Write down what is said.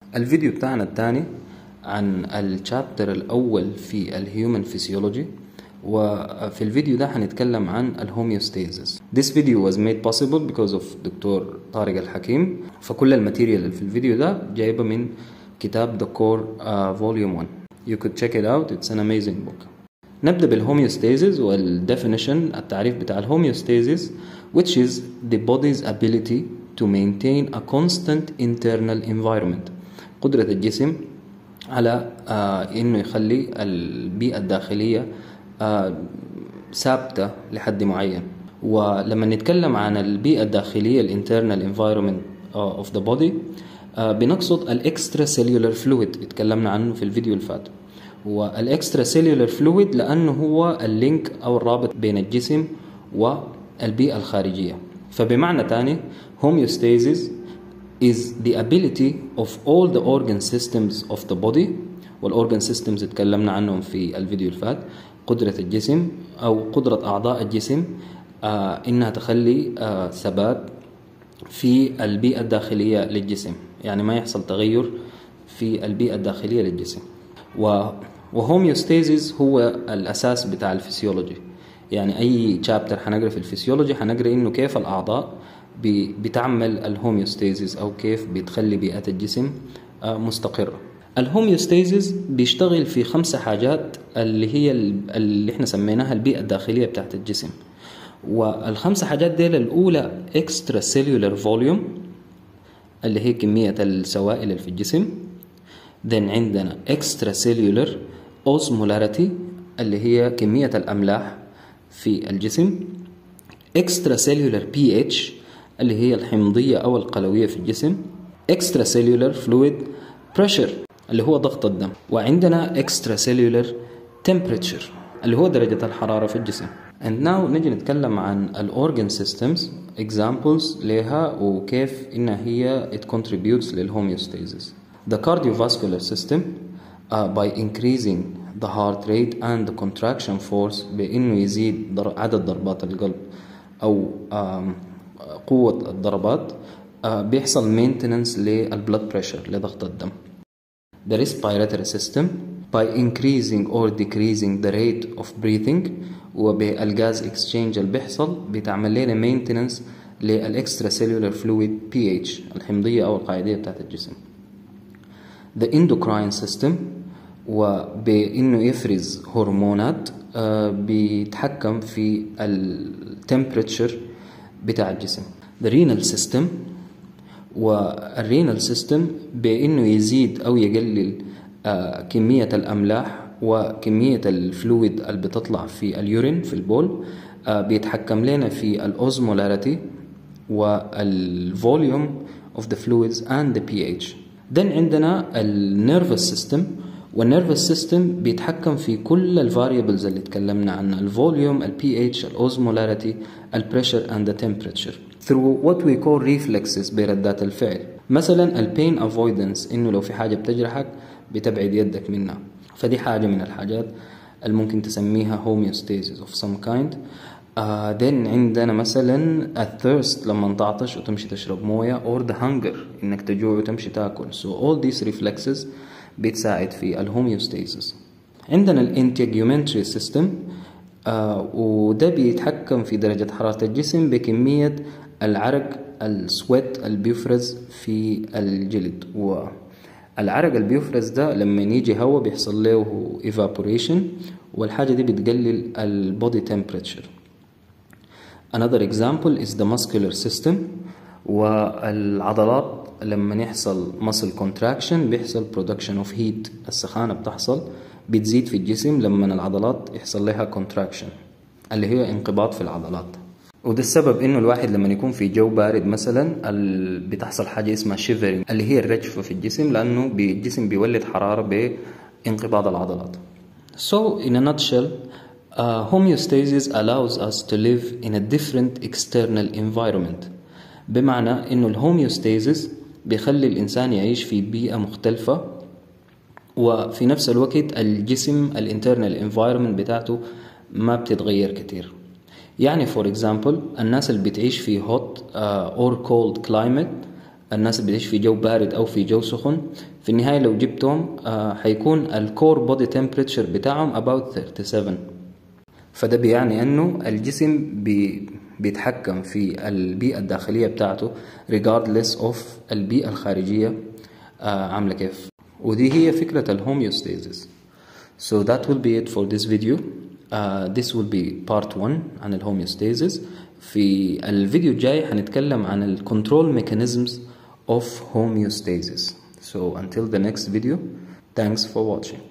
الفيديو بتاعنا الثاني عن الشابتر الأول في الهيومن فيسيولوجي وفي الفيديو ده هنتكلم عن الهوميوستاسيس This video was made possible because of دكتور طارق الحكيم فكل الماتيريال اللي في الفيديو ده جايبه من كتاب The Core uh, Volume 1 You could check it out it's an amazing book نبدأ بالهوميوستاسيس والديفينيشن التعريف بتاع الهوميوستاسيس which is the body's ability to maintain a constant internal environment قدرة الجسم على آه انه يخلي البيئة الداخلية آه ثابتة لحد معين ولما نتكلم عن البيئة الداخلية الانترنال environment of the body آه بنقصد الاكسترا سيلولر فلويد اتكلمنا عنه في الفيديو اللي فات والاكسترا سيلولر فلويد لانه هو اللينك او الرابط بين الجسم والبيئة الخارجية فبمعنى تاني homeostasis is the ability of all the organ systems of the body والorgan systems اتكلمنا عنهم في الفيديو اللي فات قدرة الجسم أو قدرة أعضاء الجسم آه إنها تخلي آه ثبات في البيئة الداخلية للجسم يعني ما يحصل تغير في البيئة الداخلية للجسم و وهوميوستاسيس هو الأساس بتاع الفسيولوجي يعني أي شابتر حنقرأ في الفسيولوجي حنقرأ إنه كيف الأعضاء بتعمل الهوميوستاسيس او كيف بتخلي بيئه الجسم مستقره الهوميوستاسيس بيشتغل في خمسة حاجات اللي هي اللي احنا سميناها البيئة الداخلية بتاعت الجسم والخمسة حاجات دي الأولى اكسترا سيلولر فوليوم اللي هي كمية السوائل اللي في الجسم then عندنا اكسترا سيلولر اوزمولاريتي اللي هي كمية الأملاح في الجسم اكسترا سيلولر بي اتش اللي هي الحمضية أو القلوية في الجسم extra cellular fluid pressure اللي هو ضغط الدم وعندنا extra cellular temperature اللي هو درجة الحرارة في الجسم and now نجي نتكلم عن الأورجن systems examples لها وكيف إنها هي it contributes للهوميوستاسيس the cardiovascular system uh, by increasing the heart rate and the contraction force بإنه يزيد عدد ضربات القلب أو um, قوة الضربات بيحصل مينتننس للبلد بريشر لضغط الدم the respiratory system by increasing or decreasing the rate of breathing وبالغاز اكسشينج اللي بيحصل بتعمل لنا مينتننس للاكسترا سيلولر فلويد بي اتش الحمضية أو القاعدية بتاعت الجسم the endocrine system وبإنه يفرز هرمونات بيتحكم في التمبريتشر بتاع الجسم the renal system والرينال سيستم بانه يزيد او يقلل آه كميه الاملاح وكميه الفلويد اللي بتطلع في اليورين في البول آه بيتحكم لنا في الاوزمولاريتي والفوليوم of the fluids and the pH then عندنا النيرفس سيستم والنيرفس سيستم بيتحكم في كل الفاريبلز اللي اتكلمنا عنها الفوليوم البي اتش الاوزمولاريتي البريشر اند ذا temperature through what we call reflexes بردات الفعل مثلا البين افويدنس انه لو في حاجه بتجرحك بتبعد يدك منها فدي حاجه من الحاجات اللي ممكن تسميها homeostasis of some kind uh, then عندنا مثلا الثيرست لما تعطش وتمشي تشرب مويه or the hunger انك تجوع وتمشي تاكل so all these reflexes بتساعد في الهوميوستاسيس عندنا الانتيجيومنتري سيستم آه وده بيتحكم في درجة حرارة الجسم بكمية العرق السويت اللي بيفرز في الجلد والعرق اللي بيفرز ده لما يجي هوا بيحصل له evaporation والحاجة دي بتقلل البودي temperature another example is the muscular system والعضلات لما يحصل muscle contraction بيحصل production of heat السخانة بتحصل بتزيد في الجسم لما العضلات يحصل لها contraction اللي هي انقباض في العضلات وده السبب انه الواحد لما يكون في جو بارد مثلا بتحصل حاجه اسمها شيفرينج اللي هي الرجفه في الجسم لانه الجسم بيولد حراره بانقباض العضلات. So in a nutshell uh, homeostasis allows us to live in a different external environment بمعنى انه الهوميوستاسيس بيخلي الانسان يعيش في بيئه مختلفه وفي نفس الوقت الجسم الانترنال انفايرمنت بتاعته ما بتتغير كتير يعني فور اكزامبل الناس اللي بتعيش في هوت اور كولد كلايمت الناس اللي بتعيش في جو بارد او في جو سخن في النهايه لو جبتهم آه حيكون الكور بودي تمبريتشر بتاعهم about 37 فده بيعني انه الجسم بي بيتحكم في البيئة الداخلية بتاعته regardless of البيئة الخارجية آه عاملة كيف ودي هي فكرة الهوميوستاسيس so that will be it for this video uh, this will be part 1 عن الهوميوستاسيس في الفيديو الجاي هنتكلم عن الكنترول mechanisms of homeostasis so until the next video thanks for watching